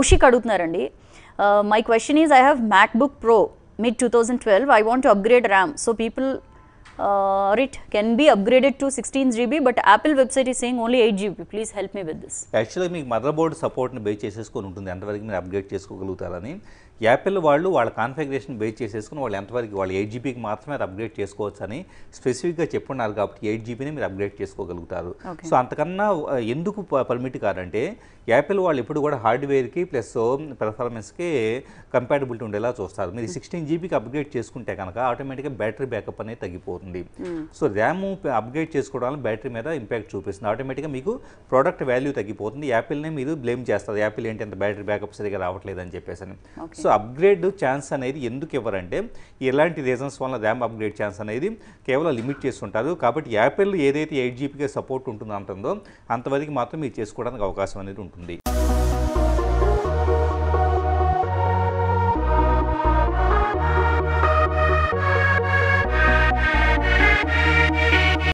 కౌశిక్ అడుగుతున్నారండి my question is I have MacBook Pro mid two thousand twelve I want to upgrade RAM so people write can be upgraded to sixteen GB but Apple website is saying only eight GB please help me with this యాక్చువల్గా మీకు mother board సపోర్ట్ని base చేసేసుకొని ఉంటుంది ఎంతవరకు మీరు upgrade చేసుకోగలుగుతారని Apple వాళ్ళు వాళ్ళ configuration base చేసేసుకుని వాళ్ళు ఎంతవరకు వాళ్ళు ఎయిట్ జీబీకి మాత్రమే అది అప్గ్రేడ్ చేసుకోవచ్చు అని స్పెసిఫిక్గా చెప్పున్నారు కాబట్టి ఎయిట్ జీబీని మీరు అప్గ్రేడ్ చేసుకోగలుగుతారు Okay. సో అంతకన్నా ఆ, ఎందుకు పర్మిట్ కాదంటే యాపిల్ వాళ్ళు ఎప్పుడు కూడా హార్డ్వేర్కి ప్లస్ పెర్ఫార్మెన్స్కి కంపాటబిలిటీ ఉండేలా చూస్తారు మీరు సిక్స్టీన్ జీబీకి అప్గ్రేడ్ చేసుకుంటే కనుక ఆటోమేటిక్గా బ్యాటరీ బ్యాకప్ అనేది తగ్గిపోతుంది సో ర్యామ్ అప్గ్రేడ్ చేసుకోవడం వల్ల బ్యాటరీ మీద ఇంపాక్ట్ చూపిస్తుంది ఆటోమేటిక్గా మీకు ప్రోడక్ట్ వాల్యూ తగ్గిపోతుంది యాపిల్నే మీరు బ్లేమ్ చేస్తారు యాపిల్ ఏంటి అంత బ్యాటరీ బ్యాకప్ సరిగా రావట్లేదు అని చెప్పేసి అని సో అప్గ్రేడ్ ఛాన్స్ అనేది ఎందుకు ఇవ్వరంటే ఇలాంటి రీజన్స్ వల్ల ర్యామ్ అప్గ్రేడ్ ఛాన్స్ అనేది కేవలం లిమిట్ చేస్తుంటారు కాబట్టి యాపిల్ ఏదైతే ఎయిట్ జీబీగా సపోర్ట్ ఉంటుందో అంటుందో అంతవరకు మాత్రం మీరు చేసుకోవడానికి అవకాశం అనేది ఉంటుంది